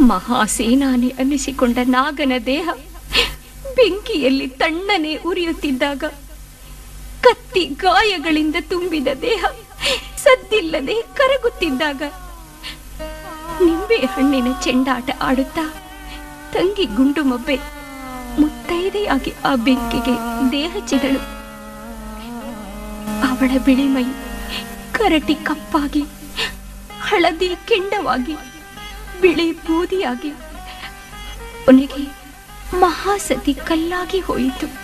ಮಹಾಸೇನಾನಿ ಅನ್ನಿಸಿಕೊಂಡ ನಾಗನ ದೇಹ ಬೆಂಕಿಯಲ್ಲಿ ತಣ್ಣನೆ ಉರಿಯುತ್ತಿದ್ದಾಗ ಕತ್ತಿ ಗಾಯಗಳಿಂದ ತುಂಬಿದ ದೇಹ ಸದ್ದಿಲ್ಲದೆ ಕರಗುತ್ತಿದ್ದಾಗ ನಿಂಬೆ ಹಣ್ಣಿನ ಚೆಂಡಾಟ ಆಡುತ್ತಾ ತಂಗಿ ಗುಂಡುಮೊಬ್ಬೆ ಮುತ್ತೈದೆಯಾಗಿ ಆ ಬೆಂಕಿಗೆ ದೇಹ ಚಿದಳು ಅವಳ ಬಿಳಿಮೈ ಕರಟಿ ಕಪ್ಪಾಗಿ ಹಳದಿ ಕೆಂಡವಾಗಿ ಬಿಳಿ ಬೂದಿಯಾಗಿ ಕೊನೆಗೆ ಮಹಾಸತಿ ಕಲ್ಲಾಗಿ ಹೋಯಿತು